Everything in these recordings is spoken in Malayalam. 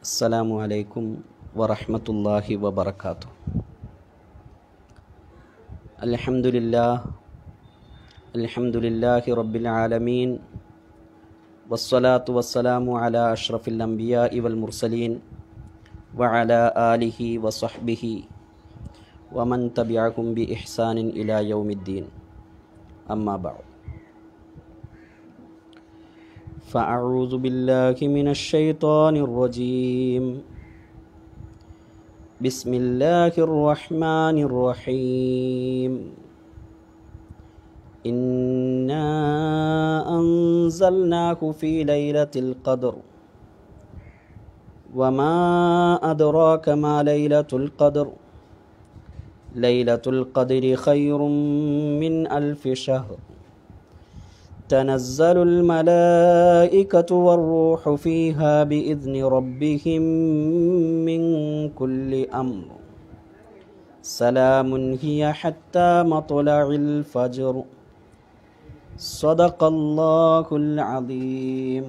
السلام عليكم ورحمة الله وبركاته الحمد لله الحمد لله رب العالمين والصلاة والسلام على أشرف الأنبياء والمرسلين وعلى آله وصحبه ومن تبعهم بإحسان إلى يوم الدين أما بعد فأعوذ بالله من الشيطان الرجيم بسم الله الرحمن الرحيم إنا أنزلناه في ليلة القدر وما أدراك ما ليلة القدر ليلة القدر خير من ألف شهر تنزل الملائكة والروح فيها بإذن ربهم من كل أمر سلام هي حتى مطلع الفجر صدق الله العظيم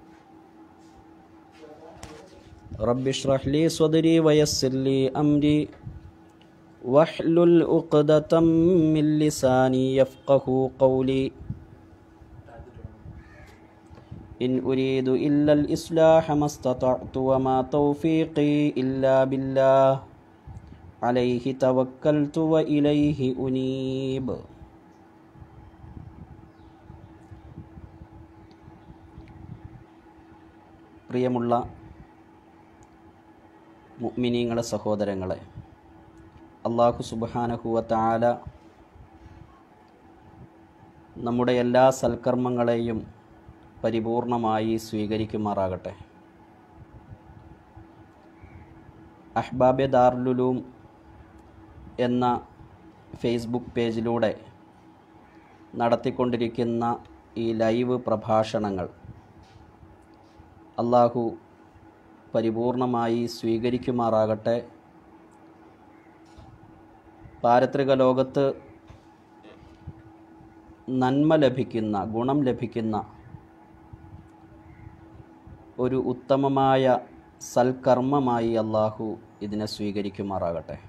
رب اشرح لي صدري ويسر لي أمري واحلل عقدة من لساني يفقه قولي إن أريد إلا الإصلاح ما استطعت وما توفيقي إلا بالله عليه توكلت وإليه أنيب പ്രിയമുള്ള മുഅ്മിനീങ്ങളെ സഹോദരങ്ങളെ അള്ളാഹു സുബാനഹുവത്താല നമ്മുടെ എല്ലാ സൽക്കർമ്മങ്ങളെയും പരിപൂർണമായി സ്വീകരിക്കുമാറാകട്ടെ അഹ്ബാബെ ദാർലുലൂം എന്ന ഫേസ്ബുക്ക് പേജിലൂടെ നടത്തിക്കൊണ്ടിരിക്കുന്ന ഈ ലൈവ് പ്രഭാഷണങ്ങൾ അള്ളാഹു പരിപൂർണമായി സ്വീകരിക്കുമാറാകട്ടെ പാരത്രിക ലോകത്ത് നന്മ ലഭിക്കുന്ന ഗുണം ലഭിക്കുന്ന ഒരു ഉത്തമമായ സൽക്കർമ്മമായി അള്ളാഹു ഇതിനെ സ്വീകരിക്കുമാറാകട്ടെ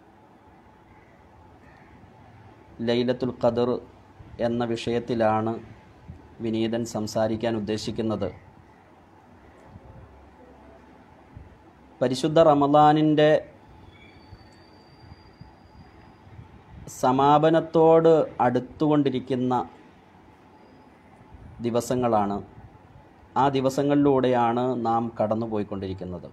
ലൈലത്തുൽ ഖദർ എന്ന വിഷയത്തിലാണ് വിനീതൻ സംസാരിക്കാൻ ഉദ്ദേശിക്കുന്നത് പരിശുദ്ധ റമദാനിൻ്റെ സമാപനത്തോട് അടുത്തുകൊണ്ടിരിക്കുന്ന ദിവസങ്ങളാണ് ആ ദിവസങ്ങളിലൂടെയാണ് നാം കടന്നുപോയിക്കൊണ്ടിരിക്കുന്നത്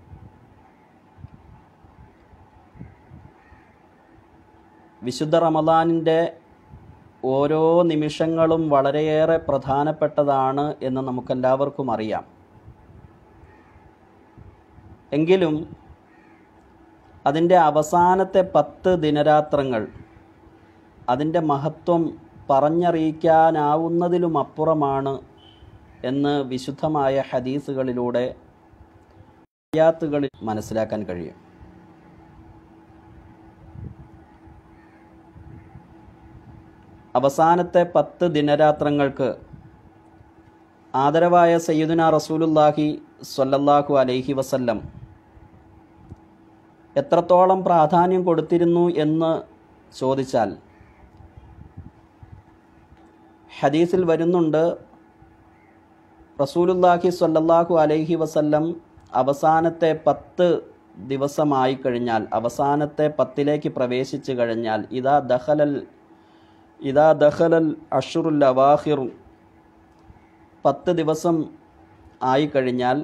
വിശുദ്ധ റമദാനിൻ്റെ ഓരോ നിമിഷങ്ങളും വളരെയേറെ പ്രധാനപ്പെട്ടതാണ് എന്ന് നമുക്കെല്ലാവർക്കും അറിയാം എങ്കിലും അതിൻ്റെ അവസാനത്തെ പത്ത് ദിനരാത്രങ്ങൾ അതിൻ്റെ മഹത്വം പറഞ്ഞറിയിക്കാനാവുന്നതിലും അപ്പുറമാണ് എന്ന് വിശുദ്ധമായ ഹദീസുകളിലൂടെ ആയാത്തുകളിൽ മനസ്സിലാക്കാൻ കഴിയും അവസാനത്തെ പത്ത് ദിനരാത്രങ്ങൾക്ക് ആദരവായ സയ്യിദുന റസൂലുല്ലാഹി സ്വല്ലല്ലാഹു അലൈഹി വസല്ലം എത്രത്തോളം പ്രാധാന്യം കൊടുത്തിരുന്നു എന്ന് ചോദിച്ചാൽ ഹദീസിൽ വരുന്നുണ്ട് റസൂലുല്ലാഹി സ്വല്ലല്ലാഹു അലൈഹി വസല്ലം അവസാനത്തെ പത്ത് ദിവസമായി കഴിഞ്ഞാൽ അവസാനത്തെ പത്തിലേക്ക് പ്രവേശിച്ചു കഴിഞ്ഞാൽ ഇതാ ദഹലൽ ഇതാ ദഹലൽ അഷുറുൽ അവാഹിർ പത്ത് ദിവസം ആയി കഴിഞ്ഞാൽ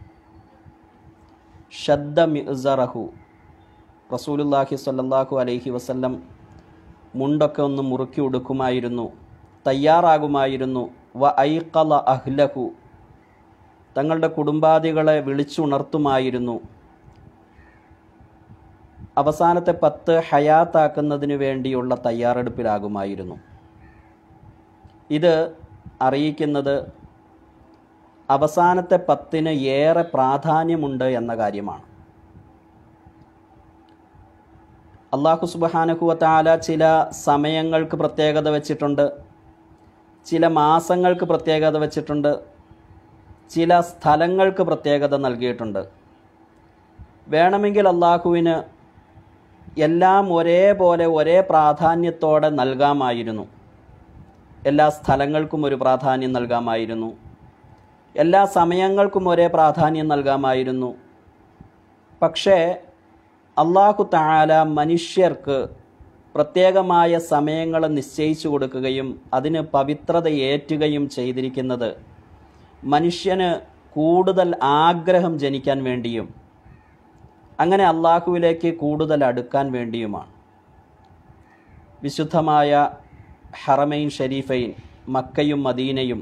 ഷദ്ദ മിസറഹു റസൂലുല്ലാഹി സ്വല്ലല്ലാഹു അലൈഹി വസല്ലം മുണ്ടൊക്കെ ഒന്ന് മുറുക്കി ഉടുക്കുമായിരുന്നു തയ്യാറാകുമായിരുന്നു വ ഐക്കല അഹ്ലഹു തങ്ങളുടെ കുടുംബാദികളെ വിളിച്ചുണർത്തുമായിരുന്നു അവസാനത്തെ പത്ത് ഹയാത്താക്കുന്നതിന് വേണ്ടിയുള്ള തയ്യാറെടുപ്പിലാകുമായിരുന്നു ഇത് അറിയിക്കുന്നത് അവസാനത്തെ പത്തിന് ഏറെ പ്രാധാന്യമുണ്ട് എന്ന കാര്യമാണ് അള്ളാഹു സുബാനഹുവത്താല ചില സമയങ്ങൾക്ക് പ്രത്യേകത വെച്ചിട്ടുണ്ട് ചില മാസങ്ങൾക്ക് പ്രത്യേകത വെച്ചിട്ടുണ്ട് ചില സ്ഥലങ്ങൾക്ക് പ്രത്യേകത നൽകിയിട്ടുണ്ട് വേണമെങ്കിൽ അള്ളാഹുവിന് എല്ലാം ഒരേപോലെ ഒരേ പ്രാധാന്യത്തോടെ നൽകാമായിരുന്നു എല്ലാ സ്ഥലങ്ങൾക്കും ഒരു പ്രാധാന്യം നൽകാമായിരുന്നു എല്ലാ സമയങ്ങൾക്കും ഒരേ പ്രാധാന്യം നൽകാമായിരുന്നു പക്ഷേ അള്ളാഹു താല മനുഷ്യർക്ക് പ്രത്യേകമായ സമയങ്ങൾ നിശ്ചയിച്ചു കൊടുക്കുകയും അതിന് പവിത്രത ഏറ്റുകയും ചെയ്തിരിക്കുന്നത് മനുഷ്യന് കൂടുതൽ ആഗ്രഹം ജനിക്കാൻ വേണ്ടിയും അങ്ങനെ അള്ളാഹുവിലേക്ക് കൂടുതൽ അടുക്കാൻ വേണ്ടിയുമാണ് വിശുദ്ധമായ ഹറമൈൻ ഷരീഫൈൻ മക്കയും മദീനയും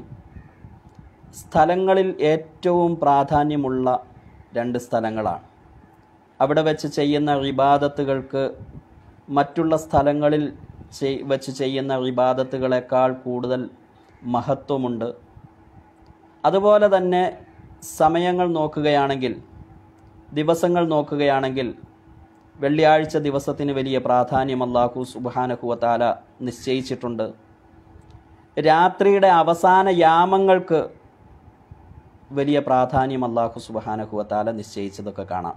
സ്ഥലങ്ങളിൽ ഏറ്റവും പ്രാധാന്യമുള്ള രണ്ട് സ്ഥലങ്ങളാണ് അവിടെ വെച്ച് ചെയ്യുന്ന ഇബാദത്തുകൾക്ക് മറ്റുള്ള സ്ഥലങ്ങളിൽ ചെയ്- വെച്ച് ചെയ്യുന്ന ഇബാദത്തുകളെക്കാൾ കൂടുതൽ മഹത്വമുണ്ട് അതുപോലെ തന്നെ സമയങ്ങൾ നോക്കുകയാണെങ്കിൽ ദിവസങ്ങൾ നോക്കുകയാണെങ്കിൽ വെള്ളിയാഴ്ച ദിവസത്തിന് വലിയ പ്രാധാന്യം അള്ളാഹു സുബാനഹുവത്താല നിശ്ചയിച്ചിട്ടുണ്ട് രാത്രിയുടെ അവസാന യാമങ്ങൾക്ക് വലിയ പ്രാധാന്യം അള്ളാഹു സുബാനഹുവത്താല നിശ്ചയിച്ചതൊക്കെ കാണാം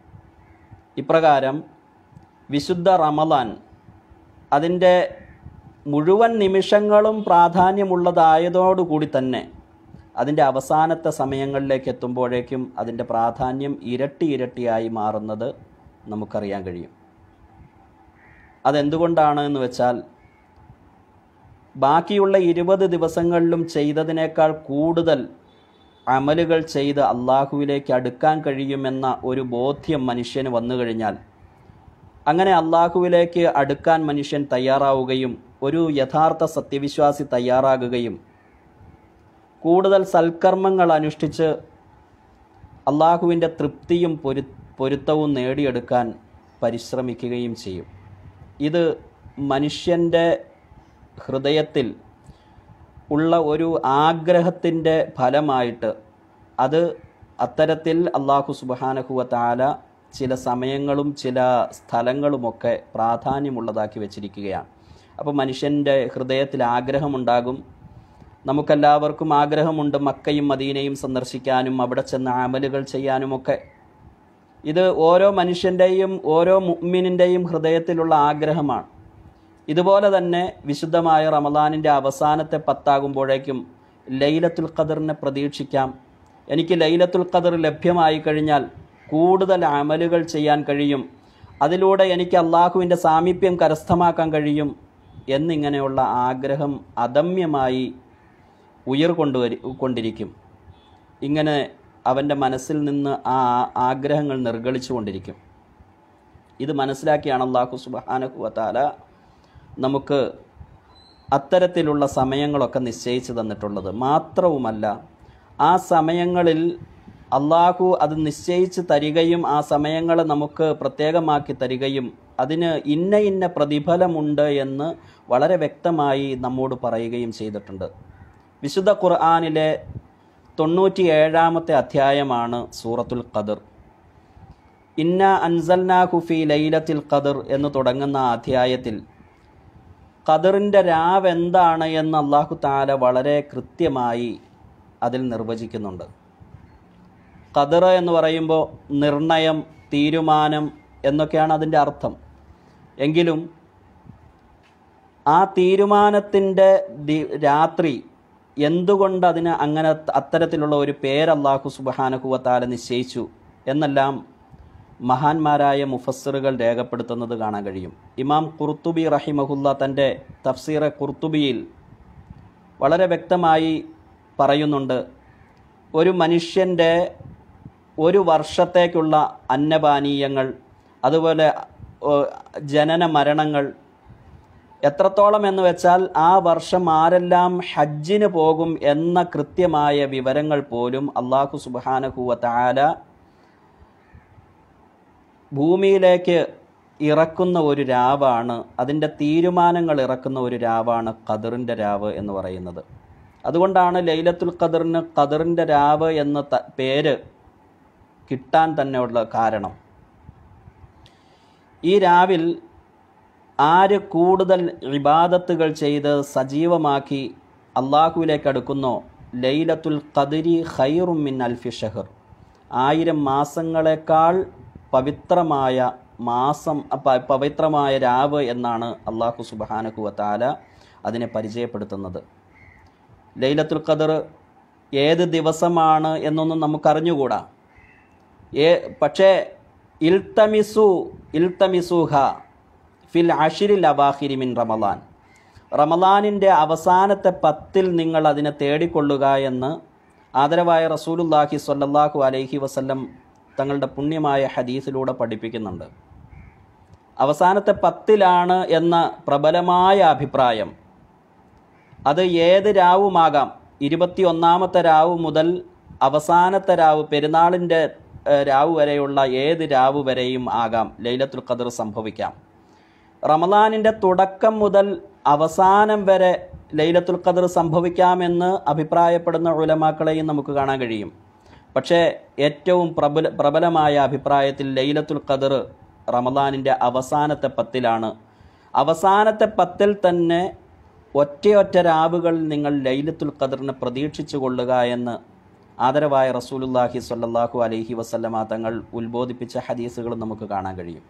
ഇപ്രകാരം വിശുദ്ധ റമലാൻ അതിൻ്റെ മുഴുവൻ നിമിഷങ്ങളും പ്രാധാന്യമുള്ളതായതോടുകൂടി തന്നെ അതിൻ്റെ അവസാനത്തെ സമയങ്ങളിലേക്ക് എത്തുമ്പോഴേക്കും അതിൻ്റെ പ്രാധാന്യം ഇരട്ടി ഇരട്ടിയായി മാറുന്നത് നമുക്കറിയാൻ കഴിയും അതെന്തുകൊണ്ടാണ് എന്ന് വെച്ചാൽ ബാക്കിയുള്ള ഇരുപത് ദിവസങ്ങളിലും ചെയ്തതിനേക്കാൾ കൂടുതൽ അമലുകൾ ചെയ്ത് അള്ളാഹുവിലേക്ക് അടുക്കാൻ കഴിയുമെന്ന ഒരു ബോധ്യം മനുഷ്യന് വന്നു കഴിഞ്ഞാൽ അങ്ങനെ അള്ളാഹുവിലേക്ക് അടുക്കാൻ മനുഷ്യൻ തയ്യാറാവുകയും ഒരു യഥാർത്ഥ സത്യവിശ്വാസി തയ്യാറാകുകയും കൂടുതൽ സൽക്കർമ്മങ്ങൾ അനുഷ്ഠിച്ച് അള്ളാഹുവിൻ്റെ തൃപ്തിയും പൊരു പൊരുത്തവും നേടിയെടുക്കാൻ പരിശ്രമിക്കുകയും ചെയ്യും ഇത് മനുഷ്യൻ്റെ ഹൃദയത്തിൽ ഉള്ള ഒരു ആഗ്രഹത്തിൻ്റെ ഫലമായിട്ട് അത് അത്തരത്തിൽ അള്ളാഹു സുബാനഹുവ താല ചില സമയങ്ങളും ചില സ്ഥലങ്ങളുമൊക്കെ പ്രാധാന്യമുള്ളതാക്കി വച്ചിരിക്കുകയാണ് അപ്പോൾ മനുഷ്യൻ്റെ ഹൃദയത്തിൽ ആഗ്രഹമുണ്ടാകും നമുക്കെല്ലാവർക്കും ആഗ്രഹമുണ്ട് മക്കയും മദീനയും സന്ദർശിക്കാനും അവിടെ ചെന്ന് അമലുകൾ ചെയ്യാനുമൊക്കെ ഇത് ഓരോ മനുഷ്യൻ്റെയും ഓരോ മുഅ്മിനിൻ്റെയും ഹൃദയത്തിലുള്ള ആഗ്രഹമാണ് ഇതുപോലെ തന്നെ വിശുദ്ധമായ റമദാനിൻ്റെ അവസാനത്തെ പത്താകുമ്പോഴേക്കും ലൈലത്തുൽ ഖദറിനെ പ്രതീക്ഷിക്കാം എനിക്ക് ലൈലത്തുൽ ഖദർ ലഭ്യമായി കഴിഞ്ഞാൽ കൂടുതൽ അമലുകൾ ചെയ്യാൻ കഴിയും അതിലൂടെ എനിക്ക് അള്ളാഹുവിൻ്റെ സാമീപ്യം കരസ്ഥമാക്കാൻ കഴിയും എന്നിങ്ങനെയുള്ള ആഗ്രഹം അദമ്യമായി ഉയർകൊണ്ടുവരി കൊണ്ടിരിക്കും ഇങ്ങനെ അവൻ്റെ മനസ്സിൽ നിന്ന് ആ ആഗ്രഹങ്ങൾ നിർഗളിച്ചുകൊണ്ടിരിക്കും ഇത് മനസ്സിലാക്കിയാണ് അള്ളാഹു സുബാനഹു വത്താല നമുക്ക് അത്തരത്തിലുള്ള സമയങ്ങളൊക്കെ നിശ്ചയിച്ചു തന്നിട്ടുള്ളത് മാത്രവുമല്ല ആ സമയങ്ങളിൽ അള്ളാഹു അത് നിശ്ചയിച്ച് തരികയും ആ സമയങ്ങൾ നമുക്ക് പ്രത്യേകമാക്കി തരികയും അതിന് ഇന്ന ഇന്ന പ്രതിഫലമുണ്ട് എന്ന് വളരെ വ്യക്തമായി നമ്മോട് പറയുകയും ചെയ്തിട്ടുണ്ട് വിശുദ്ധ ഖുർആാനിലെ തൊണ്ണൂറ്റി ഏഴാമത്തെ അധ്യായമാണ് സൂറത്തുൽ ഖദർ ഇന്ന അൻസൽനാഹു ഫി ലൈലത്തിൽ ഖദർ എന്ന് തുടങ്ങുന്ന ആ അധ്യായത്തിൽ ഖദറിൻ്റെ രാവ് എന്താണ് എന്ന് അള്ളാഹു താല വളരെ കൃത്യമായി അതിൽ നിർവചിക്കുന്നുണ്ട് ഖദർ എന്ന് പറയുമ്പോൾ നിർണയം തീരുമാനം എന്നൊക്കെയാണ് അതിൻ്റെ അർത്ഥം എങ്കിലും ആ തീരുമാനത്തിൻ്റെ ദി- രാത്രി എന്തുകൊണ്ട് അതിന് അങ്ങനെ അത്തരത്തിലുള്ള ഒരു പേര് അള്ളാഹു സുബാനഹുവത്താല നിശ്ചയിച്ചു എന്നെല്ലാം മഹാന്മാരായ മുഫസ്സിറുകൾ രേഖപ്പെടുത്തുന്നത് കാണാൻ കഴിയും ഇമാം കുർത്തുബി റഹിമഹുല്ല തൻ്റെ തഫ്സീറെ കുർത്തുബിയിൽ വളരെ വ്യക്തമായി പറയുന്നുണ്ട് ഒരു മനുഷ്യൻ്റെ ഒരു വർഷത്തേക്കുള്ള അന്നപാനീയങ്ങൾ അതുപോലെ ഏ, ജനന മരണങ്ങൾ എത്രത്തോളം എന്ന് വെച്ചാൽ ആ വർഷം ആരെല്ലാം ഹജ്ജിന് പോകും എന്ന കൃത്യമായ വിവരങ്ങൾ പോലും അള്ളാഹു സുബാനഹുവ താല ഭൂമിയിലേക്ക് ഇറക്കുന്ന ഒരു രാവാണ് അതിൻ്റെ തീരുമാനങ്ങൾ ഇറക്കുന്ന ഒരു രാവാണ് ഖദറിൻ്റെ രാവ് എന്ന് പറയുന്നത് അതുകൊണ്ടാണ് ലൈലത്തുൽ ഖദറിന് ഖദറിൻ്റെ രാവ് എന്ന ത- പേര് കിട്ടാൻ തന്നെയുള്ള കാരണം ഈ രാവിൽ ആര് കൂടുതൽ ഇബാദത്തുകൾ ചെയ്ത് സജീവമാക്കി അള്ളാഹുവിലേക്ക് അടുക്കുന്നോ ലൈലത്തുൽ ഖദരി ഖൈറും മിൻ അൽഫി ഷഹർ ആയിരം മാസങ്ങളെക്കാൾ പവിത്രമായ മാസം പ- പവിത്രമായ രാവ് എന്നാണ് അള്ളാഹു സുബാനഹുവ താല അതിനെ പരിചയപ്പെടുത്തുന്നത് ലൈലത്തുൽ ഖദർ ഏത് ദിവസമാണ് എന്നൊന്നും നമുക്കറിഞ്ഞുകൂടാ ഏ പക്ഷേ ഇൽത്തമിസു ഇൽത്തമിസുഹ ഫിൽ അഷിരിൽ അവാഹിരി മിൻ റമലാൻ റമലാനിൻ്റെ അവസാനത്തെ പത്തിൽ നിങ്ങൾ അതിനെ തേടിക്കൊള്ളുക എന്ന് ആദരവായ റസൂലുല്ലാഹി സ്വല്ലല്ലാഹു അലൈഹി വസല്ലം തങ്ങളുടെ പുണ്യമായ ഹദീസിലൂടെ പഠിപ്പിക്കുന്നുണ്ട് അവസാനത്തെ പത്തിലാണ് എന്ന പ്രബലമായ അഭിപ്രായം അത് ഏത് രാവുമാകാം ഇരുപത്തി ഒന്നാമത്തെ രാവ് മുതൽ അവസാനത്തെ രാവ് പെരുന്നാളിൻ്റെ ഏഹ്, രാവ് വരെയുള്ള ഏത് രാവ് വരെയും ആകാം ലൈലത്തുൽ ഖദർ സംഭവിക്കാം റമദാനിൻ്റെ തുടക്കം മുതൽ അവസാനം വരെ ലൈലത്തുൽ ഖദർ സംഭവിക്കാമെന്ന് അഭിപ്രായപ്പെടുന്ന ഉലമാക്കളെയും നമുക്ക് കാണാൻ കഴിയും പക്ഷേ ഏറ്റവും പ്രബല പ്രബലമായ അഭിപ്രായത്തിൽ ലൈലത്തുൽ ഖദർ റമദാനിൻ്റെ അവസാനത്തെ പത്തിലാണ് അവസാനത്തെ പത്തിൽ തന്നെ ഒറ്റയൊറ്റ രാവുകളിൽ നിങ്ങൾ ലൈലത്തുൽ ഖദറിനെ പ്രതീക്ഷിച്ചു കൊള്ളുക എന്ന് ആദരവായ റസൂലുല്ലാഹി സ്വല്ലല്ലാഹു അലൈഹി വസല്ലമ തങ്ങൾ ഉത്ബോധിപ്പിച്ച ഹദീസുകൾ നമുക്ക് കാണാൻ കഴിയും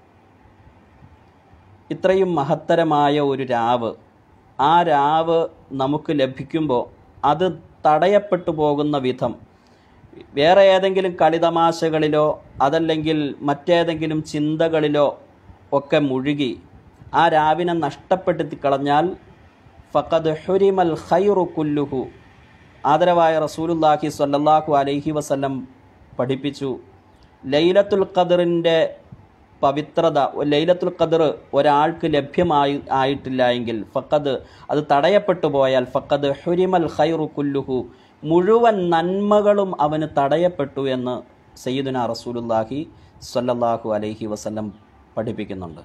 ഇത്രയും മഹത്തരമായ ഒരു രാവ് ആ രാവ് നമുക്ക് ലഭിക്കുമ്പോൾ അത് തടയപ്പെട്ടു പോകുന്ന വിധം വേറെ ഏതെങ്കിലും കളിതമാശകളിലോ അതല്ലെങ്കിൽ മറ്റേതെങ്കിലും ചിന്തകളിലോ ഒക്കെ മുഴുകി ആ രാവിനെ നഷ്ടപ്പെടുത്തി കളഞ്ഞാൽ ഫഖദ് ഹുരിമൽ ഖൈറു കുല്ലുഹു ആദരവായ റസൂലുല്ലാഹി സ്വല്ലല്ലാഹു അലൈഹി വസല്ലം പഠിപ്പിച്ചു ലൈലത്തുൽ ഖദറിൻ്റെ പവിത്രത ലൈലത്തുൽ ഖദർ ഒരാൾക്ക് ലഭ്യമായി ആയിട്ടില്ല എങ്കിൽ ഫഖദ് അത് തടയപ്പെട്ടു പോയാൽ ഫഖദ് ഹുരിമൽ ഖൈറു കുല്ലുഹു മുഴുവൻ നന്മകളും അവന് തടയപ്പെട്ടു എന്ന് സയ്യിദുന റസൂലുല്ലാഹി സ്വല്ലല്ലാഹു അലൈഹി വസല്ലം പഠിപ്പിക്കുന്നുണ്ട്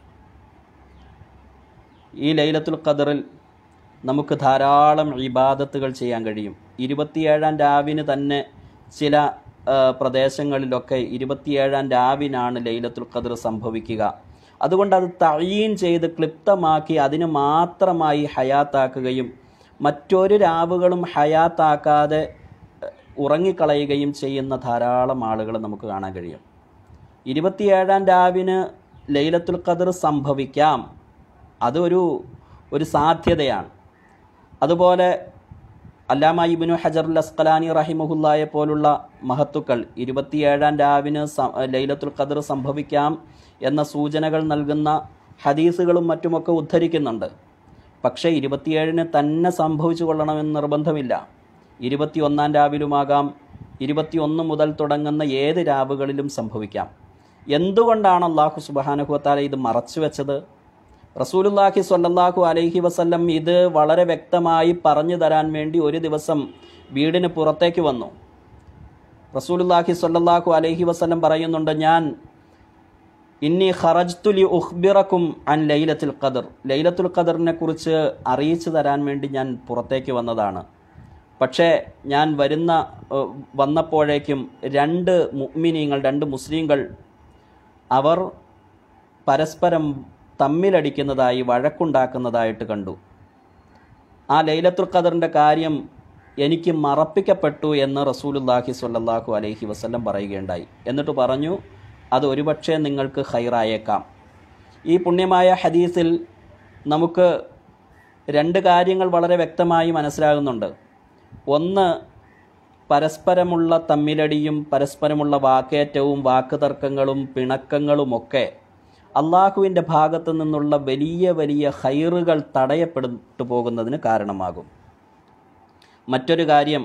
ഈ ലൈലത്തുൽ ഖദറിൽ നമുക്ക് ധാരാളം ഇബാദത്തുകൾ ചെയ്യാൻ കഴിയും ഇരുപത്തിയേഴാം രാവിന് തന്നെ ചില ആ, പ്രദേശങ്ങളിലൊക്കെ ഇരുപത്തിയേഴാം രാവിനാണ് ലൈലത്തുൽ ഖദർ സംഭവിക്കുക അതുകൊണ്ട് അത് തഴീൻ ചെയ്ത് ക്ലിപ്തമാക്കി അതിന് മാത്രമായി ഹയാത്താക്കുകയും മറ്റൊരു രാവുകളും ഹയാത്താക്കാതെ ഏഹ്, ഉറങ്ങിക്കളയുകയും ചെയ്യുന്ന ധാരാളം ആളുകൾ നമുക്ക് കാണാൻ കഴിയും ഇരുപത്തിയേഴാം രാവിന് ലൈലത്തുൽ ഖദർ സംഭവിക്കാം അതൊരു ഒരു സാധ്യതയാണ് അതുപോലെ അല്ലാമ ഇബ്നു ഹജറുൽ അസ്കലാനി റഹിമഹുല്ലായെ പോലുള്ള മഹത്തുക്കൾ ഇരുപത്തിയേഴാം രാവിന് സ- ലൈലത്തുൽ ഖദർ സംഭവിക്കാം എന്ന സൂചനകൾ നൽകുന്ന ഹദീസുകളും മറ്റുമൊക്കെ ഉദ്ധരിക്കുന്നുണ്ട് പക്ഷേ ഇരുപത്തിയേഴിന് തന്നെ സംഭവിച്ചു കൊള്ളണമെന്ന് നിർബന്ധമില്ല ഇരുപത്തിയൊന്നാം രാവിലുമാകാം ഇരുപത്തിയൊന്ന് മുതൽ തുടങ്ങുന്ന ഏത് രാവുകളിലും സംഭവിക്കാം എന്തുകൊണ്ടാണ് അള്ളാഹു സുബാനുഹുത്താല ഇത് മറച്ചു വെച്ചത് റസൂലുല്ലാഹി സ്വല്ലല്ലാഹു അലൈഹി വസല്ലം ഇത് വളരെ വ്യക്തമായി പറഞ്ഞു തരാൻ വേണ്ടി ഒരു ദിവസം വീടിന് പുറത്തേക്ക് വന്നു റസൂലുല്ലാഹി സ്വല്ലല്ലാഹു അലൈഹി വസല്ലം പറയുന്നുണ്ട് ഞാൻ ഇന്നി ഖറജ്തുലി ഉഖ്ബിറക്കും അൻ ലൈലത്തുൽ ഖദർ ലൈലത്തുൽ ഖദറിനെ കുറിച്ച് അറിയിച്ചു തരാൻ വേണ്ടി ഞാൻ പുറത്തേക്ക് വന്നതാണ് പക്ഷേ ഞാൻ വരുന്ന ഏഹ്, വന്നപ്പോഴേക്കും രണ്ട് മുഅ്മിനീങ്ങൾ രണ്ട് മുസ്ലിങ്ങൾ അവർ പരസ്പരം തമ്മിലടിക്കുന്നതായി വഴക്കുണ്ടാക്കുന്നതായിട്ട് കണ്ടു ആ ലൈലത്തുൽ ഖദറിൻ്റെ കാര്യം എനിക്ക് മറപ്പിക്കപ്പെട്ടു എന്ന് റസൂലുല്ലാഹി സ്വല്ലല്ലാഹു അലൈഹി വസല്ലം പറയുകയുണ്ടായി എന്നിട്ട് പറഞ്ഞു അത് ഒരുപക്ഷെ നിങ്ങൾക്ക് ഹൈറായേക്കാം ഈ പുണ്യമായ ഹദീസിൽ നമുക്ക് രണ്ട് കാര്യങ്ങൾ വളരെ വ്യക്തമായി മനസ്സിലാകുന്നുണ്ട് ഒന്ന് പരസ്പരമുള്ള തമ്മിലടിയും പരസ്പരമുള്ള വാക്കേറ്റവും വാക്കുതർക്കങ്ങളും പിണക്കങ്ങളുമൊക്കെ അള്ളാഹുവിൻ്റെ ഭാഗത്തു നിന്നുള്ള വലിയ വലിയ ഹൈറുകൾ തടയപ്പെട്ടു പോകുന്നതിന് കാരണമാകും മറ്റൊരു കാര്യം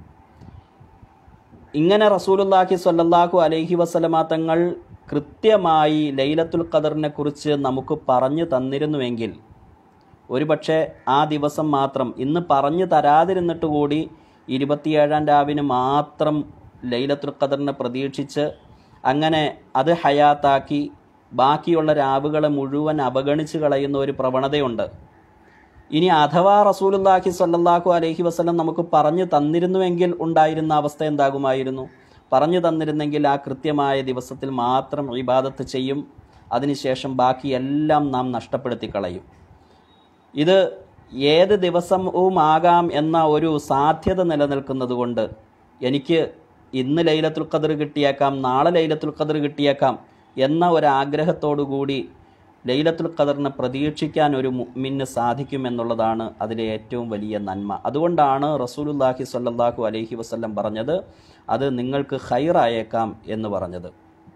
ഇങ്ങനെ റസൂലുല്ലാഹി സ്വല്ലല്ലാഹു അലൈഹി വസല്ലമ തങ്ങൾ കൃത്യമായി ലൈലത്തുൽ ഖദറിനെ കുറിച്ച് നമുക്ക് പറഞ്ഞു തന്നിരുന്നുവെങ്കിൽ ഒരുപക്ഷെ ആ ദിവസം മാത്രം ഇന്ന് പറഞ്ഞു തരാതിരുന്നിട്ട് കൂടി ഇരുപത്തിയേഴാം രാവിന് മാത്രം ലൈലത്തുൽ ഖദറിനെ പ്രതീക്ഷിച്ച് അങ്ങനെ അത് ഹയാത്താക്കി ബാക്കിയുള്ള രാവുകളെ മുഴുവൻ അവഗണിച്ച് കളയുന്ന ഒരു പ്രവണതയുണ്ട് ഇനി അഥവാ റസൂലുല്ലാഹി സ്വല്ലല്ലാഹു അലൈഹി വസല്ലം നമുക്ക് പറഞ്ഞു തന്നിരുന്നുവെങ്കിൽ ഉണ്ടായിരുന്ന അവസ്ഥ എന്താകുമായിരുന്നു പറഞ്ഞു തന്നിരുന്നെങ്കിൽ ആ കൃത്യമായ ദിവസത്തിൽ മാത്രം ഇബാദത്ത് ചെയ്യും അതിനുശേഷം ബാക്കിയെല്ലാം നാം നഷ്ടപ്പെടുത്തി കളയും ഇത് ഏത് ദിവസവും ആകാം എന്ന ഒരു സാധ്യത നിലനിൽക്കുന്നത് കൊണ്ട് എനിക്ക് ഇന്ന് ലൈലത്തുൽ ഖദർ കിട്ടിയേക്കാം നാളെ ലൈലത്തുൽ ഖദർ കിട്ടിയേക്കാം എന്ന ഒരാഗ്രഹത്തോടു കൂടി ലൈലത്തുൽ ഖദറിനെ പ്രതീക്ഷിക്കാൻ ഒരു മുഅ്മിന് സാധിക്കുമെന്നുള്ളതാണ് അതിലെ ഏറ്റവും വലിയ നന്മ അതുകൊണ്ടാണ് റസൂലുല്ലാഹി സ്വല്ലല്ലാഹു അലൈഹി വസല്ലം പറഞ്ഞത് അത് നിങ്ങൾക്ക് ഖൈറായേക്കാം എന്ന് പറഞ്ഞത്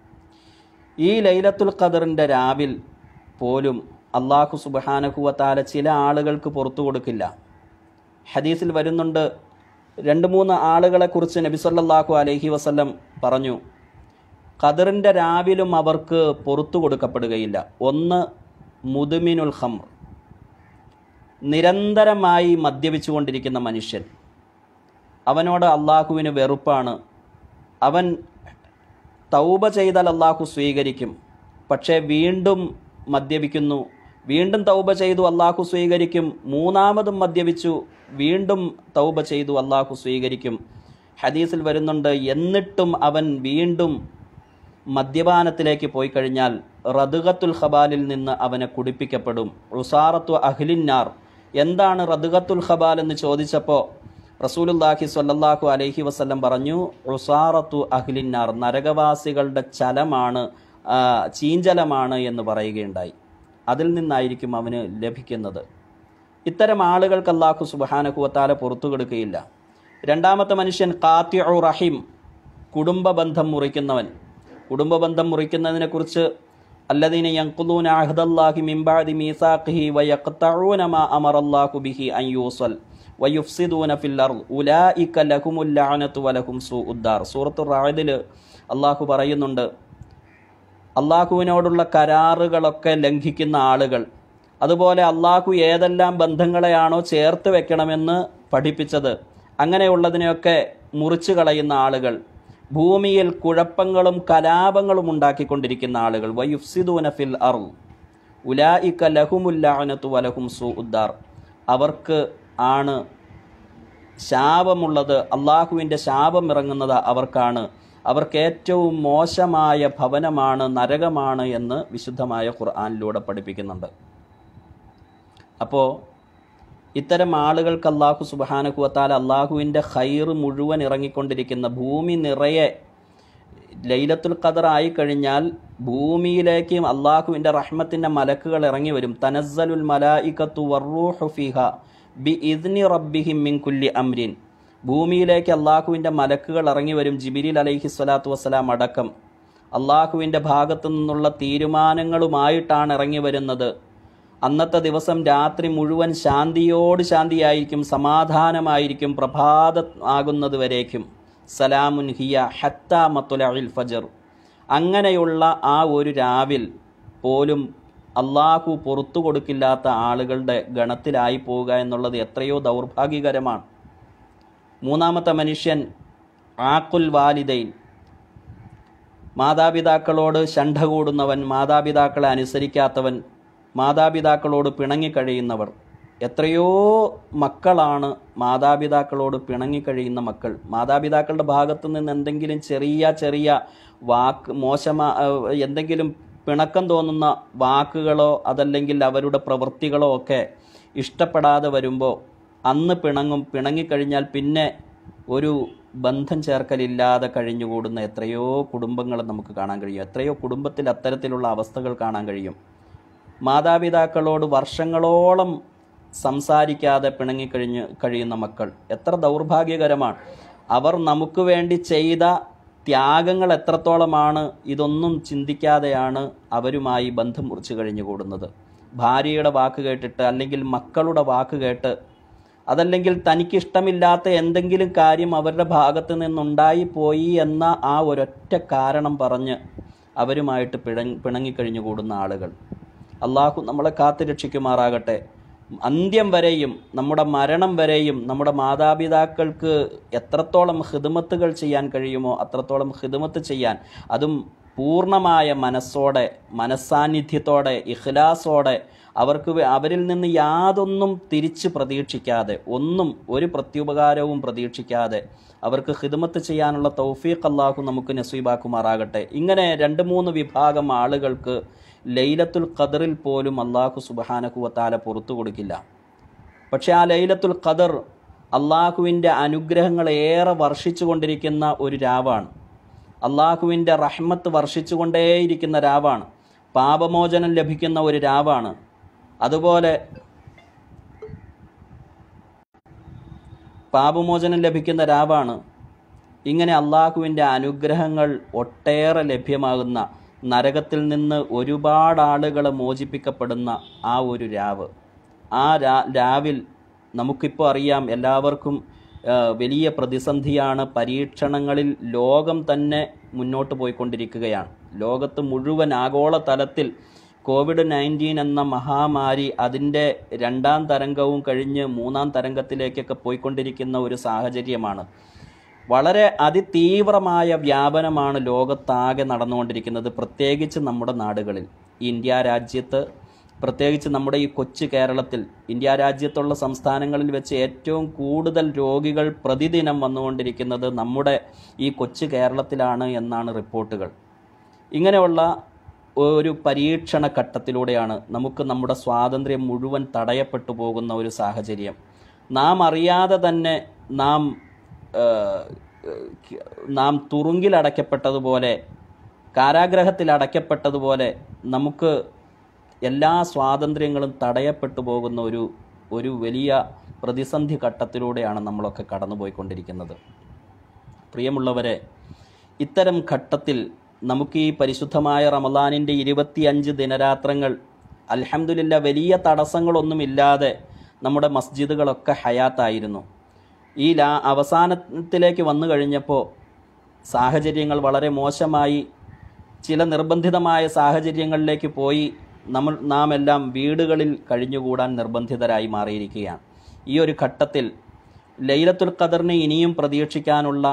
ഈ ലൈലത്തുൽ ഖദറിൻ്റെ രാവിൽ പോലും അള്ളാഹു സുബഹാനഹുവത്താല ചില ആളുകൾക്ക് പുറത്തു കൊടുക്കില്ല ഹദീസിൽ വരുന്നുണ്ട് രണ്ട് മൂന്ന് ആളുകളെക്കുറിച്ച് നബി സല്ലല്ലാഹു അലൈഹി വസല്ലം പറഞ്ഞു ഖദറിൻ്റെ രാവിലും അവർക്ക് പുറത്തു കൊടുക്കപ്പെടുകയില്ല ഒന്ന് മുതുമിനുൽ ഖംർ നിരന്തരമായി മദ്യപിച്ചുകൊണ്ടിരിക്കുന്ന മനുഷ്യൻ അവനോട് അള്ളാഹുവിന് വെറുപ്പാണ് അവൻ തൗബ ചെയ്താൽ അള്ളാഹു സ്വീകരിക്കും പക്ഷേ വീണ്ടും മദ്യപിക്കുന്നു വീണ്ടും തൗബ ചെയ്തു അള്ളാഹു സ്വീകരിക്കും മൂന്നാമതും മദ്യപിച്ചു വീണ്ടും തൗബ ചെയ്തു അള്ളാഹു സ്വീകരിക്കും ഹദീസിൽ വരുന്നുണ്ട് എന്നിട്ടും അവൻ വീണ്ടും മദ്യപാനത്തിലേക്ക് പോയി കഴിഞ്ഞാൽ റദുഗത്തുൽ ഖബാലിൽ നിന്ന് അവനെ കുടിപ്പിക്കപ്പെടും റുസാറത്തു അഹ്ലിന്നാർ എന്താണ് റദുഗത്തുൽ ഖബാൽ എന്ന് ചോദിച്ചപ്പോൾ റസൂലുല്ലാഹി സ്വല്ലല്ലാഹു അലൈഹി വസല്ലം പറഞ്ഞു റുസാറത്തു അഹ്ലിന്നാർ നരകവാസികളുടെ ചലമാണ് ആ, ചീഞ്ചലമാണ് എന്ന് പറയുകയുണ്ടായി അതിൽ നിന്നായിരിക്കും അവന് ലഭിക്കുന്നത് ഇത്തരം ആളുകൾക്ക് അള്ളാഹു സുബഹാനഹുവത്താല പുറത്തു കൊടുക്കുകയില്ല രണ്ടാമത്തെ മനുഷ്യൻ കാത്തിഉ റഹിം കുടുംബ ബന്ധം മുറിക്കുന്നവൻ കുടുംബ ബന്ധം മുറിക്കുന്നതിനെക്കുറിച്ച് الذين ينقضون عهد الله من بعد ميثاقه ويقطعون ما أمر الله به أن يوصل ويفسدون في الأرض أولئك لهم اللعنة ولهم سوء الدار സൂറത്തു റായതിൽ അള്ളാഹു പറയുന്നുണ്ട് അള്ളാഹുവിനോടുള്ള കരാറുകളൊക്കെ ലംഘിക്കുന്ന ആളുകൾ അതുപോലെ അള്ളാഹു ഏതെല്ലാം ബന്ധങ്ങളെയാണോ ചേർത്ത് വെക്കണമെന്ന് പഠിപ്പിച്ചത് അങ്ങനെയുള്ളതിനെയൊക്കെ മുറിച്ചു കളയുന്ന ആളുകൾ ഭൂമിയിൽ കുഴപ്പങ്ങളും കലാപങ്ങളും ഉണ്ടാക്കിക്കൊണ്ടിരിക്കുന്ന ആളുകൾ വയുഫ്സിദൂന ഫിൽ അർ ഉലായിക്ക ലഹുമുല്ലാനത്തു വലഹും സു ഉദ്ദാർ അവർക്ക് ആണ് ശാപമുള്ളത് അള്ളാഹുവിൻ്റെ ശാപം ഇറങ്ങുന്നത് അവർക്കാണ് അവർക്ക് ഏറ്റവും മോശമായ ഭവനമാണ് നരകമാണ് എന്ന് വിശുദ്ധമായ ഖുർആാനിലൂടെ പഠിപ്പിക്കുന്നുണ്ട് അപ്പോൾ ഇത്തരം ആളുകൾക്ക് അള്ളാഹു സുബാനക്കുവത്താൽ അള്ളാഹുവിൻ്റെ ഖൈറ് മുഴുവൻ ഇറങ്ങിക്കൊണ്ടിരിക്കുന്ന ഭൂമി നിറയെ ലൈലത്തുൽ ഖദർ ആയി കഴിഞ്ഞാൽ ഭൂമിയിലേക്കും അള്ളാഹുവിൻ്റെ റഹ്മത്തിൻ്റെ മലക്കുകൾ ഇറങ്ങി വരും തനസ്സലുൽ മലായിക്കത്തു വർറൂഹു ഫിഹ ബി ഇദ്നി റബ്ബിഹിം മിൻ കുല്ലി അംരിൻ ഭൂമിയിലേക്ക് അള്ളാഹുവിൻ്റെ മലക്കുകൾ ഇറങ്ങി വരും ജിബിരിൽ അലൈഹി സ്വലാത്തു വസ്സലാം അടക്കം അള്ളാഹുവിൻ്റെ ഭാഗത്തു നിന്നുള്ള തീരുമാനങ്ങളുമായിട്ടാണ് ഇറങ്ങി വരുന്നത് അന്നത്തെ ദിവസം രാത്രി മുഴുവൻ ശാന്തിയോട് ശാന്തിയായിരിക്കും സമാധാനമായിരിക്കും പ്രഭാത ആകുന്നത് വരേക്കും സലാമുൻ ഹിയ ഹത്ത മത്തുലഇൽ ഫജർ അങ്ങനെയുള്ള ആ ഒരു രാവിൽ പോലും അള്ളാഹു പുറത്തു കൊടുക്കില്ലാത്ത ആളുകളുടെ ഗണത്തിലായി പോവുക എന്നുള്ളത് എത്രയോ ദൗർഭാഗ്യകരമാണ് മൂന്നാമത്തെ മനുഷ്യൻ ആക്കുൽ വാലിദൈൻ മാതാപിതാക്കളോട് ശണ്ഠ കൂടുന്നവൻ മാതാപിതാക്കളെ അനുസരിക്കാത്തവൻ മാതാപിതാക്കളോട് പിണങ്ങിക്കഴിയുന്നവർ എത്രയോ മക്കളാണ് മാതാപിതാക്കളോട് പിണങ്ങിക്കഴിയുന്ന മക്കൾ മാതാപിതാക്കളുടെ ഭാഗത്തു നിന്ന് എന്തെങ്കിലും ചെറിയ ചെറിയ വാക്ക് മോശമാ ഏഹ് എന്തെങ്കിലും പിണക്കം തോന്നുന്ന വാക്കുകളോ അതല്ലെങ്കിൽ അവരുടെ പ്രവൃത്തികളോ ഒക്കെ ഇഷ്ടപ്പെടാതെ വരുമ്പോൾ അന്ന് പിണങ്ങും പിണങ്ങിക്കഴിഞ്ഞാൽ പിന്നെ ഒരു ബന്ധം ചേർക്കലില്ലാതെ കഴിഞ്ഞുകൂടുന്ന എത്രയോ കുടുംബങ്ങൾ നമുക്ക് കാണാൻ കഴിയും എത്രയോ കുടുംബത്തിൽ അത്തരത്തിലുള്ള അവസ്ഥകൾ കാണാൻ കഴിയും മാതാപിതാക്കളോട് വർഷങ്ങളോളം സംസാരിക്കാതെ പിണങ്ങിക്കഴിഞ്ഞ് കഴിയുന്ന മക്കൾ എത്ര ദൗർഭാഗ്യകരമാണ് അവർ നമുക്ക് വേണ്ടി ചെയ്ത ത്യാഗങ്ങൾ എത്രത്തോളമാണ് ഇതൊന്നും ചിന്തിക്കാതെയാണ് അവരുമായി ബന്ധം മുറിച്ച് കഴിഞ്ഞുകൂടുന്നത് ഭാര്യയുടെ വാക്ക് കേട്ടിട്ട് അല്ലെങ്കിൽ മക്കളുടെ വാക്ക് കേട്ട് അതല്ലെങ്കിൽ തനിക്കിഷ്ടമില്ലാത്ത എന്തെങ്കിലും കാര്യം അവരുടെ ഭാഗത്ത് നിന്നുണ്ടായി പോയി എന്ന ആ ഒരൊറ്റ കാരണം പറഞ്ഞ് അവരുമായിട്ട് പിണ പിണങ്ങിക്കഴിഞ്ഞുകൂടുന്ന ആളുകൾ അള്ളാഹു നമ്മളെ കാത്തു രക്ഷിക്കുമാറാകട്ടെ അന്ത്യം വരെയും നമ്മുടെ മരണം വരെയും നമ്മുടെ മാതാപിതാക്കൾക്ക് എത്രത്തോളം ഹിദമത്തുകൾ ചെയ്യാൻ കഴിയുമോ അത്രത്തോളം ഹിദമത്ത് ചെയ്യാൻ അതും പൂർണ്ണമായ മനസ്സോടെ മനസ്സാന്നിധ്യത്തോടെ ഇഖ്ലാസോടെ അവർക്ക് വേ- അവരിൽ നിന്ന് യാതൊന്നും തിരിച്ച് പ്രതീക്ഷിക്കാതെ ഒന്നും ഒരു പ്രത്യുപകാരവും പ്രതീക്ഷിക്കാതെ അവർക്ക് ഹിദമത്ത് ചെയ്യാനുള്ള തൗഫീഖ് അള്ളാഹു നമുക്ക് നസീബാക്കുമാറാകട്ടെ ഇങ്ങനെ രണ്ട് മൂന്ന് വിഭാഗം ആളുകൾക്ക് ലൈലത്തുൽ ഖദറിൽ പോലും അള്ളാഹു സുബഹാനക്കുവത്താല പുറത്തു കൊടുക്കില്ല പക്ഷേ ആ ലൈലത്തുൽ ഖദർ അള്ളാഹുവിൻ്റെ അനുഗ്രഹങ്ങൾ ഏറെ വർഷിച്ചു കൊണ്ടിരിക്കുന്ന ഒരു രാവാണ് അള്ളാഹുവിൻ്റെ റഹ്മത്ത് വർഷിച്ചുകൊണ്ടേയിരിക്കുന്ന രാവാണ് പാപമോചനം ലഭിക്കുന്ന ഒരു രാവാണ് അതുപോലെ പാപമോചനം ലഭിക്കുന്ന രാവാണ് ഇങ്ങനെ അള്ളാഹുവിൻ്റെ അനുഗ്രഹങ്ങൾ ഒട്ടേറെ ലഭ്യമാകുന്ന നരകത്തിൽ നിന്ന് ഒരുപാട് ആളുകൾ മോചിപ്പിക്കപ്പെടുന്ന ആ ഒരു രാവ് ആ രാ രാവിൽ നമുക്കിപ്പോൾ അറിയാം എല്ലാവർക്കും ആ, വലിയ പ്രതിസന്ധിയാണ് പരീക്ഷണങ്ങളിൽ ലോകം തന്നെ മുന്നോട്ട് പോയിക്കൊണ്ടിരിക്കുകയാണ് ലോകത്ത് മുഴുവൻ ആഗോള തലത്തിൽ കോവിഡ് നയൻറ്റീൻ എന്ന മഹാമാരി അതിൻ്റെ രണ്ടാം തരംഗവും കഴിഞ്ഞ് മൂന്നാം തരംഗത്തിലേക്കൊക്കെ പോയിക്കൊണ്ടിരിക്കുന്ന ഒരു സാഹചര്യമാണ് വളരെ അതിതീവ്രമായ വ്യാപനമാണ് ലോകത്താകെ നടന്നുകൊണ്ടിരിക്കുന്നത് പ്രത്യേകിച്ച് നമ്മുടെ നാടുകളിൽ ഇന്ത്യ രാജ്യത്ത് പ്രത്യേകിച്ച് നമ്മുടെ ഈ കൊച്ചു കേരളത്തിൽ ഇന്ത്യ രാജ്യത്തുള്ള സംസ്ഥാനങ്ങളിൽ വെച്ച് ഏറ്റവും കൂടുതൽ രോഗികൾ പ്രതിദിനം വന്നുകൊണ്ടിരിക്കുന്നത് നമ്മുടെ ഈ കൊച്ചു കേരളത്തിലാണ് എന്നാണ് റിപ്പോർട്ടുകൾ ഇങ്ങനെയുള്ള ഒരു പരീക്ഷണ ഘട്ടത്തിലൂടെയാണ് നമുക്ക് നമ്മുടെ സ്വാതന്ത്ര്യം മുഴുവൻ തടയപ്പെട്ടു പോകുന്ന ഒരു സാഹചര്യം നാം അറിയാതെ തന്നെ നാം ഏഹ്, ഏഹ്, നാം തുറുങ്കിൽ അടയ്ക്കപ്പെട്ടതുപോലെ കാരാഗ്രഹത്തിൽ അടയ്ക്കപ്പെട്ടതുപോലെ നമുക്ക് എല്ലാ സ്വാതന്ത്ര്യങ്ങളും തടയപ്പെട്ടു പോകുന്ന ഒരു ഒരു വലിയ പ്രതിസന്ധി ഘട്ടത്തിലൂടെയാണ് നമ്മളൊക്കെ കടന്നുപോയിക്കൊണ്ടിരിക്കുന്നത് പ്രിയമുള്ളവരെ ഇത്തരം ഘട്ടത്തിൽ നമുക്ക് ഈ പരിശുദ്ധമായ റമദാനിൻ്റെ ഇരുപത്തിയഞ്ച് ദിനരാത്രങ്ങൾ അൽഹംദുലില്ല വലിയ തടസ്സങ്ങളൊന്നുമില്ലാതെ നമ്മുടെ മസ്ജിദുകളൊക്കെ ഹയാത്തായിരുന്നു ഈ ലാ അവസാനത്തിലേക്ക് വന്നു കഴിഞ്ഞപ്പോൾ സാഹചര്യങ്ങൾ വളരെ മോശമായി ചില നിർബന്ധിതമായ സാഹചര്യങ്ങളിലേക്ക് പോയി നമ്മൾ നാം എല്ലാം വീടുകളിൽ കഴിഞ്ഞുകൂടാൻ നിർബന്ധിതരായി മാറിയിരിക്കുകയാണ് ഈ ഒരു ഘട്ടത്തിൽ ലൈലത്തുൽ ഖദറിനെ ഇനിയും പ്രതീക്ഷിക്കാനുള്ള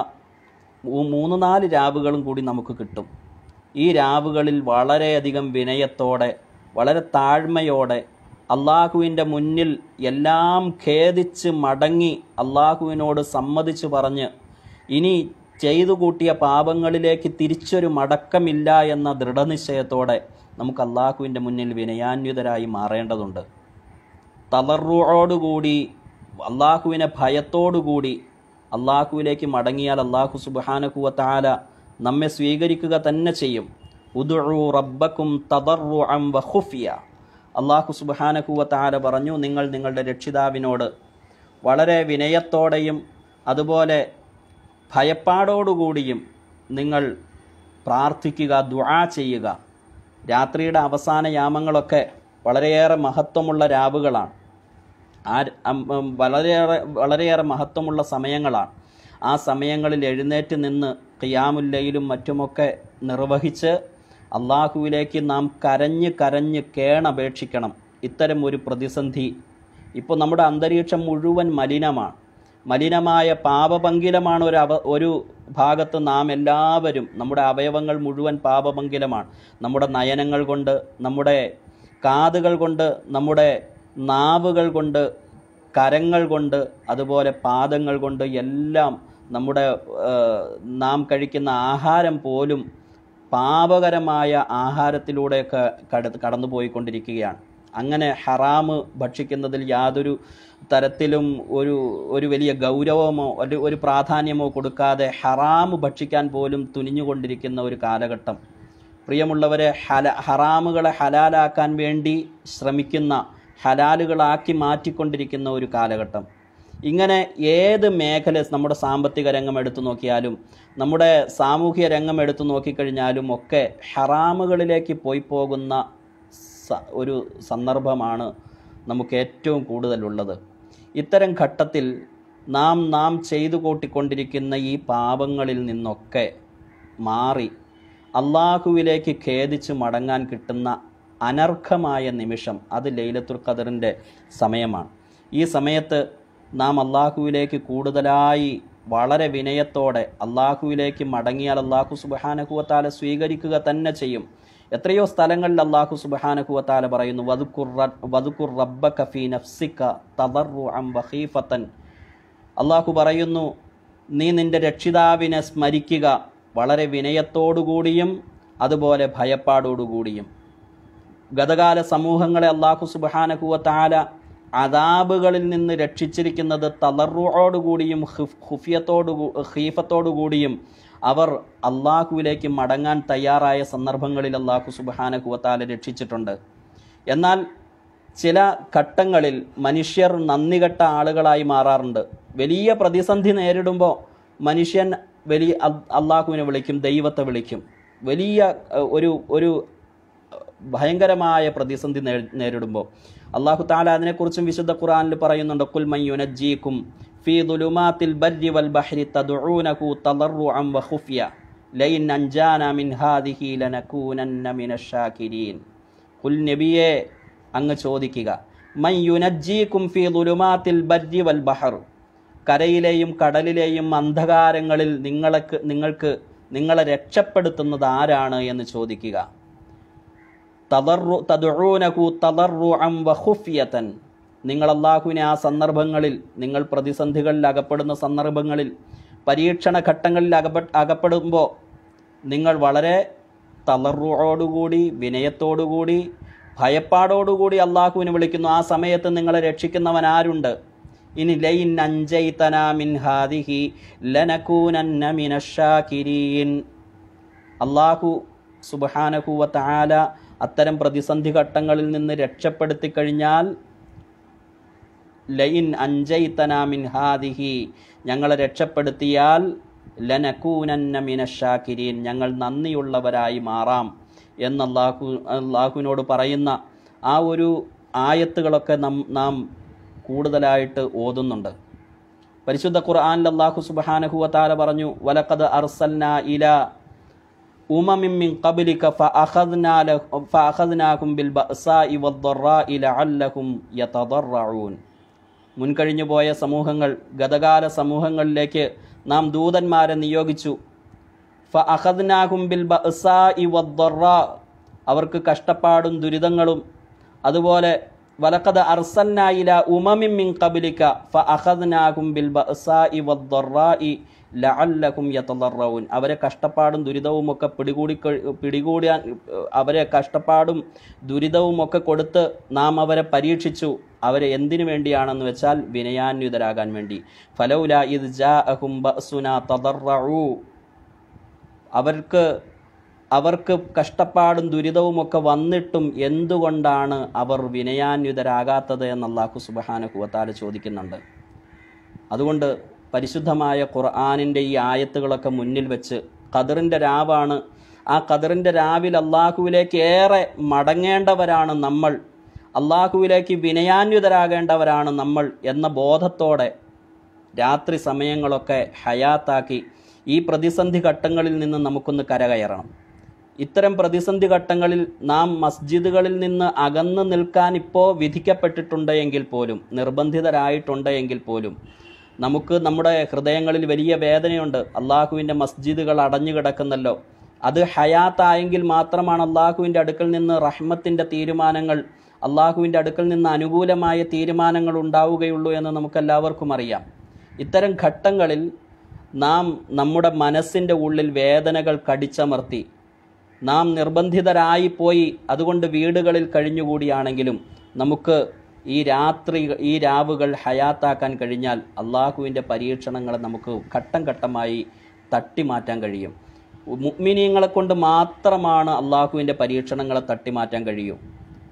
മൂ- മൂന്ന് നാല് രാവുകളും കൂടി നമുക്ക് കിട്ടും ഈ രാവുകളിൽ വളരെയധികം വിനയത്തോടെ വളരെ താഴ്മയോടെ അള്ളാഹുവിൻ്റെ മുന്നിൽ എല്ലാം ഖേദിച്ച് മടങ്ങി അള്ളാഹുവിനോട് സമ്മതിച്ച് പറഞ്ഞ് ഇനി ചെയ്തു കൂട്ടിയ പാപങ്ങളിലേക്ക് തിരിച്ചൊരു മടക്കമില്ല എന്ന ദൃഢനിശ്ചയത്തോടെ നമുക്ക് അള്ളാഹുവിൻ്റെ മുന്നിൽ വിനയാന്വിതരായി മാറേണ്ടതുണ്ട് തളർറോടുകൂടി അള്ളാഹുവിനെ ഭയത്തോടുകൂടി അള്ളാഹുവിലേക്ക് മടങ്ങിയാൽ അള്ളാഹു സുബാനകുവ താല നമ്മെ സ്വീകരിക്കുക തന്നെ ചെയ്യും ഉദുഉ റബ്ബക്കും തദർറു അം വഖുഫിയ അള്ളാഹു സുബാനകുവ താല പറഞ്ഞു നിങ്ങൾ നിങ്ങളുടെ രക്ഷിതാവിനോട് വളരെ വിനയത്തോടെയും അതുപോലെ ഭയപ്പാടോടുകൂടിയും നിങ്ങൾ പ്രാർത്ഥിക്കുക ദുആ ചെയ്യുക രാത്രിയുടെ അവസാന യാമങ്ങളൊക്കെ വളരെയേറെ മഹത്വമുള്ള രാവുകളാണ് ആ അം- ഉം വളരെയേറെ വളരെയേറെ മഹത്വമുള്ള സമയങ്ങളാണ് ആ സമയങ്ങളിൽ എഴുന്നേറ്റ് നിന്ന് ഖിയാമുല്ലയിലും മറ്റുമൊക്കെ നിർവഹിച്ച് അള്ളാഹുവിലേക്ക് നാം കരഞ്ഞ് കരഞ്ഞ് കേണപേക്ഷിക്കണം ഇത്തരം ഒരു പ്രതിസന്ധി ഇപ്പോൾ നമ്മുടെ അന്തരീക്ഷം മുഴുവൻ മലിനമാണ് മലിനമായ പാപപങ്കിലമാണ് ഒരു അവ ഒരു ഭാഗത്ത് നാം എല്ലാവരും നമ്മുടെ അവയവങ്ങൾ മുഴുവൻ പാപപങ്കിലമാണ് നമ്മുടെ നയനങ്ങൾ കൊണ്ട് നമ്മുടെ കാതുകൾ കൊണ്ട് നമ്മുടെ നാവുകൾ കൊണ്ട് കരങ്ങൾ കൊണ്ട് അതുപോലെ പാദങ്ങൾ കൊണ്ട് എല്ലാം നമ്മുടെ ഏഹ്, നാം കഴിക്കുന്ന ആഹാരം പോലും പാപകരമായ ആഹാരത്തിലൂടെയൊക്കെ കട കടന്നു പോയിക്കൊണ്ടിരിക്കുകയാണ് അങ്ങനെ ഹറാമ് ഭക്ഷിക്കുന്നതിൽ യാതൊരു തരത്തിലും ഒരു ഒരു വലിയ ഗൗരവമോ ഒരു ഒരു പ്രാധാന്യമോ കൊടുക്കാതെ ഹറാമ് ഭക്ഷിക്കാൻ പോലും തുനിഞ്ഞുകൊണ്ടിരിക്കുന്ന ഒരു കാലഘട്ടം പ്രിയമുള്ളവരെ ഹല ഹറാമുകളെ ഹലാലാക്കാൻ വേണ്ടി ശ്രമിക്കുന്ന ഹലാലുകളാക്കി മാറ്റിക്കൊണ്ടിരിക്കുന്ന ഒരു കാലഘട്ടം ഇങ്ങനെ ഏത് മേഖല നമ്മുടെ സാമ്പത്തിക രംഗം എടുത്തു നോക്കിയാലും നമ്മുടെ സാമൂഹ്യ രംഗം എടുത്തു നോക്കിക്കഴിഞ്ഞാലും ഒക്കെ ഹറാമുകളിലേക്ക് പോയി പോകുന്ന സ- ഒരു സന്ദർഭമാണ് നമുക്ക് ഏറ്റവും കൂടുതലുള്ളത് ഇത്തരം ഘട്ടത്തിൽ നാം നാം ചെയ്തു കൂട്ടിക്കൊണ്ടിരിക്കുന്ന ഈ പാപങ്ങളിൽ നിന്നൊക്കെ മാറി അള്ളാഹുവിലേക്ക് ഖേദിച്ച് മടങ്ങാൻ കിട്ടുന്ന അനർഘമായ നിമിഷം അത് ലൈലത്തുൽ ഖദറിൻ്റെ സമയമാണ് ഈ സമയത്ത് നാം അള്ളാഹുവിലേക്ക് കൂടുതലായി വളരെ വിനയത്തോടെ അള്ളാഹുവിലേക്ക് മടങ്ങിയാൽ അള്ളാഹു സുബാനഹുവത്താല സ്വീകരിക്കുക തന്നെ ചെയ്യും എത്രയോ സ്ഥലങ്ങളിൽ അള്ളാഹു സുബാനഹുവത്താല പറയുന്നു വതുക്കുർ റ- വതുക്കുർ റബ്ബക ഫീ നഫ്സിക തദർറുഅൻ വഖീഫത്തൻ അള്ളാഹു പറയുന്നു നീ നിന്റെ രക്ഷിതാവിനെ സ്മരിക്കുക വളരെ വിനയത്തോടുകൂടിയും അതുപോലെ ഭയപ്പാടോടുകൂടിയും ഗതകാല സമൂഹങ്ങളെ അള്ളാഹു സുബാനഹുവ താല അതാബുകളിൽ നിന്ന് രക്ഷിച്ചിരിക്കുന്നത് തളറുവോടുകൂടിയും ഹുഫിയത്തോടു ഹീഫത്തോടുകൂടിയും അവർ അള്ളാഹുവിലേക്ക് മടങ്ങാൻ തയ്യാറായ സന്ദർഭങ്ങളിൽ അള്ളാഹു സുബാനഹുവത്താല രക്ഷിച്ചിട്ടുണ്ട് എന്നാൽ ചില ഘട്ടങ്ങളിൽ മനുഷ്യർ നന്ദികെട്ട ആളുകളായി മാറാറുണ്ട് വലിയ പ്രതിസന്ധി നേരിടുമ്പോൾ മനുഷ്യൻ വലിയ അള്ളാഹുവിനെ വിളിക്കും ദൈവത്തെ വിളിക്കും വലിയ ഏഹ്, ഒരു ഒരു ഭയങ്കരമായ പ്രതിസന്ധി നേ- നേരിടുമ്പോൾ അള്ളാഹു താല അതിനെക്കുറിച്ചും വിശുദ്ധ ഖുർആനിൽ പറയുന്നുണ്ട് കുൽ മയ്യുനജ്ജീക്കും ഫീ ദുലുമാത്തിൽ ബർരി വൽ ബഹ്രി തദ്ഉനഹു തളർറുഅൻ വഖുഫ്യ ലൈൻ അൻജാന മിൻ ഹാദിഹി ലനകൂനന്ന മിനശ് ശാകിരീൻ കുൽ നബിയെ അങ്ങ് ചോദിക്കുക മൻ യുനജ്ജീക്കും ഫീ ദുലുമാത്തിൽ ബർരി വൽ ബഹർ കരയിലെയും കടലിലെയും അന്ധകാരങ്ങളിൽ നിങ്ങൾക്ക് നിങ്ങൾക്ക് നിങ്ങളെ രക്ഷപ്പെടുത്തുന്നത് ആരാണ് എന്ന് ചോദിക്കുക തദറു തദ്ഊനഹു തദറുഅൻ വഖുഫിയതൻ നിങ്ങൾ അള്ളാഹുവിനെ ആ സന്ദർഭങ്ങളിൽ നിങ്ങൾ പ്രതിസന്ധികളിൽ അകപ്പെടുന്ന സന്ദർഭങ്ങളിൽ പരീക്ഷണ ഘട്ടങ്ങളിൽ അകപ്പെ അകപ്പെടുമ്പോൾ നിങ്ങൾ വളരെ തളറുവോടുകൂടി വിനയത്തോടുകൂടി ഭയപ്പാടോടുകൂടി അള്ളാഹുവിനെ വിളിക്കുന്നു ആ സമയത്ത് നിങ്ങളെ രക്ഷിക്കുന്നവൻ ആരുണ്ട് ഇനി ലൈൻ അഞ്ചൈതന മിൻ ഹാദിഹി ലനകൂനന്ന മിനശാകിരീൻ അള്ളാഹു സുബഹാനഹുവ താല അത്തരം പ്രതിസന്ധി ഘട്ടങ്ങളിൽ നിന്ന് രക്ഷപ്പെടുത്തി കഴിഞ്ഞാൽ ലൈൻ അഞ്ചൈതന മിൻ ഹാദിഹി ഞങ്ങളെ രക്ഷപ്പെടുത്തിയാൽ ലനകൂനന്ന മിനശാകിരീൻ ഞങ്ങൾ നന്ദിയുള്ളവരായി മാറാം എന്ന് അള്ളാഹു അള്ളാഹുവിനോട് പറയുന്ന ആ ഒരു ആയത്തുകളൊക്കെ നം നാം കൂടുതലായിട്ട് ഓതുന്നുണ്ട് പരിശുദ്ധ ഖുർആനിൽ അള്ളാഹു സുബ്ഹാനഹു വതആല പറഞ്ഞു വലഖദ് അർസൽന ഇല ഉമമിൻ മിൻ ഖബ്ലിക ഫഅഖദ്നാ ലഹും ഫഅഖദ്നാകും ബിൽ ബഅസാഇ വദ്ദറാഇ ലഅല്ലഹും യതദറഊൻ മുൻകഴിഞ്ഞു പോയ സമൂഹങ്ങൾ ഗതകാല സമൂഹങ്ങളിലേക്ക് നാം ദൂതന്മാരെ നിയോഗിച്ചു ഫഅഖദ്നാകും ബിൽ ബഅസാഇ വദ്ദറാ അവർക്ക് കഷ്ടപ്പാടും ദുരിതങ്ങളും അതുപോലെ വലഖദ് അർസൽനാ ഇല ഉമമിൻ മിൻ ഖബ്ലിക ഫഅഖദ്നാകും ബിൽ ബഅസാഇ വദ്ദറാഇ ലഅല്ലകും യതദറഊൻ അവരെ കഷ്ടപ്പാടും ദുരിതവും ഒക്കെ പിടികൂടി കഴി- പിടികൂടാൻ അവരെ കഷ്ടപ്പാടും ദുരിതവും ഒക്കെ കൊടുത്ത് നാം അവരെ പരീക്ഷിച്ചു അവരെ എന്തിനു വേണ്ടിയാണെന്ന് വെച്ചാൽ വിനയാന്വിതരാകാൻ വേണ്ടി ഫലൗല ഇദ് ജാഅഹും ബഅസുനാ തദറഊ അവർക്ക് അവർക്ക് കഷ്ടപ്പാടും ദുരിതവും ഒക്കെ വന്നിട്ടും എന്തുകൊണ്ടാണ് അവർ വിനയാന്വിതരാകാത്തത് എന്ന് അള്ളാഹു സുബഹാനുഹുവത്താല് ചോദിക്കുന്നുണ്ട് അതുകൊണ്ട് പരിശുദ്ധമായ ഖുർആാനിൻ്റെ ഈ ആയത്തുകളൊക്കെ മുന്നിൽ വെച്ച് ഖദറിൻ്റെ രാവാണ് ആ ഖദറിൻ്റെ രാവിൽ അള്ളാഹുവിലേക്ക് ഏറെ മടങ്ങേണ്ടവരാണ് നമ്മൾ അള്ളാഹുവിലേക്ക് വിനയാന്വിതരാകേണ്ടവരാണ് നമ്മൾ എന്ന ബോധത്തോടെ രാത്രി സമയങ്ങളൊക്കെ ഹയാത്താക്കി ഈ പ്രതിസന്ധി ഘട്ടങ്ങളിൽ നിന്ന് നമുക്കൊന്ന് കരകയറണം ഇത്തരം പ്രതിസന്ധി ഘട്ടങ്ങളിൽ നാം മസ്ജിദുകളിൽ നിന്ന് അകന്നു നിൽക്കാൻ ഇപ്പോൾ വിധിക്കപ്പെട്ടിട്ടുണ്ട് എങ്കിൽ പോലും നിർബന്ധിതരായിട്ടുണ്ട് എങ്കിൽ പോലും നമുക്ക് നമ്മുടെ ഹൃദയങ്ങളിൽ വലിയ വേദനയുണ്ട് അള്ളാഹുവിൻ്റെ മസ്ജിദുകൾ അടഞ്ഞു കിടക്കുന്നല്ലോ അത് ഹയാത്തായെങ്കിൽ മാത്രമാണ് അള്ളാഹുവിൻ്റെ അടുക്കൽ നിന്ന് റഹ്മത്തിൻ്റെ തീരുമാനങ്ങൾ അള്ളാഹുവിൻ്റെ അടുക്കൽ നിന്ന് അനുകൂലമായ തീരുമാനങ്ങൾ ഉണ്ടാവുകയുള്ളൂ എന്ന് നമുക്കെല്ലാവർക്കും അറിയാം ഇത്തരം ഘട്ടങ്ങളിൽ നാം നമ്മുടെ മനസ്സിൻ്റെ ഉള്ളിൽ വേദനകൾ കടിച്ചമർത്തി നാം നിർബന്ധിതരായി പോയി അതുകൊണ്ട് വീടുകളിൽ കഴിഞ്ഞുകൂടിയാണെങ്കിലും നമുക്ക് ഈ രാത്രി ഈ രാവുകൾ ഹയാത്താക്കാൻ കഴിഞ്ഞാൽ അള്ളാഹുവിൻ്റെ പരീക്ഷണങ്ങളെ നമുക്ക് ഘട്ടം ഘട്ടമായി തട്ടിമാറ്റാൻ കഴിയും മുഗ്മിനീങ്ങളെ കൊണ്ട് മാത്രമാണ് അള്ളാഹുവിൻ്റെ പരീക്ഷണങ്ങളെ തട്ടിമാറ്റാൻ കഴിയും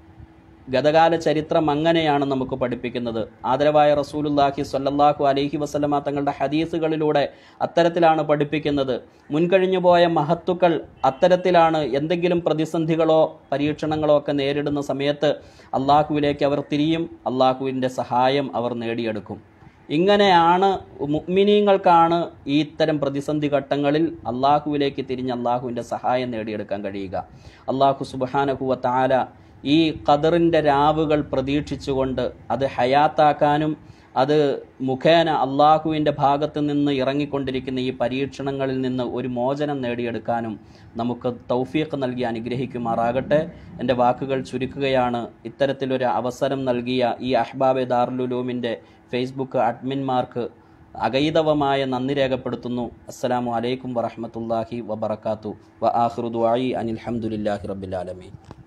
ഗതകാല ചരിത്രം അങ്ങനെയാണ് നമുക്ക് പഠിപ്പിക്കുന്നത് ആദരവായ റസൂലുല്ലാഹി സ്വല്ലല്ലാഹു അലൈഹി വസല്ലമ തങ്ങളുടെ ഹദീസുകളിലൂടെ അത്തരത്തിലാണ് പഠിപ്പിക്കുന്നത് മുൻകഴിഞ്ഞു പോയ മഹത്തുക്കൾ അത്തരത്തിലാണ് എന്തെങ്കിലും പ്രതിസന്ധികളോ പരീക്ഷണങ്ങളോ ഒക്കെ നേരിടുന്ന സമയത്ത് അള്ളാഹുവിലേക്ക് അവർ തിരിയും അള്ളാഹുവിൻ്റെ സഹായം അവർ നേടിയെടുക്കും ഇങ്ങനെയാണ് മുഗ്മിനീങ്ങൾക്കാണ് ഈ ഇത്തരം പ്രതിസന്ധി ഘട്ടങ്ങളിൽ അള്ളാഹുവിലേക്ക് തിരിഞ്ഞ് അള്ളാഹുവിൻ്റെ സഹായം നേടിയെടുക്കാൻ കഴിയുക അള്ളാഹു സുബാനഹുവ താല ഈ ഖദറിൻ്റെ രാവുകൾ പ്രതീക്ഷിച്ചുകൊണ്ട് അത് ഹയാത്താക്കാനും അത് മുഖേന അള്ളാഹുവിൻ്റെ ഭാഗത്ത് നിന്ന് ഇറങ്ങിക്കൊണ്ടിരിക്കുന്ന ഈ പരീക്ഷണങ്ങളിൽ നിന്ന് ഒരു മോചനം നേടിയെടുക്കാനും നമുക്ക് തൗഫീഖ് നൽകി അനുഗ്രഹിക്കുമാറാകട്ടെ എൻ്റെ വാക്കുകൾ ചുരുക്കുകയാണ് ഇത്തരത്തിലൊരു അവസരം നൽകിയ ഈ അഹ്ബാബെ ദാറുലുലൂമിൻ്റെ ഫേസ്ബുക്ക് അഡ്മിന്മാർക്ക് അഗൈതവമായ നന്ദി രേഖപ്പെടുത്തുന്നു അസ്സലാമു അലൈക്കും വറഹമത്തല്ലാഹി വബർക്കാത്തു വ ആഹ്റുദുആയി അനിൽഹമുല്ലാഹി റബ്ബിൽ ആലമീൻ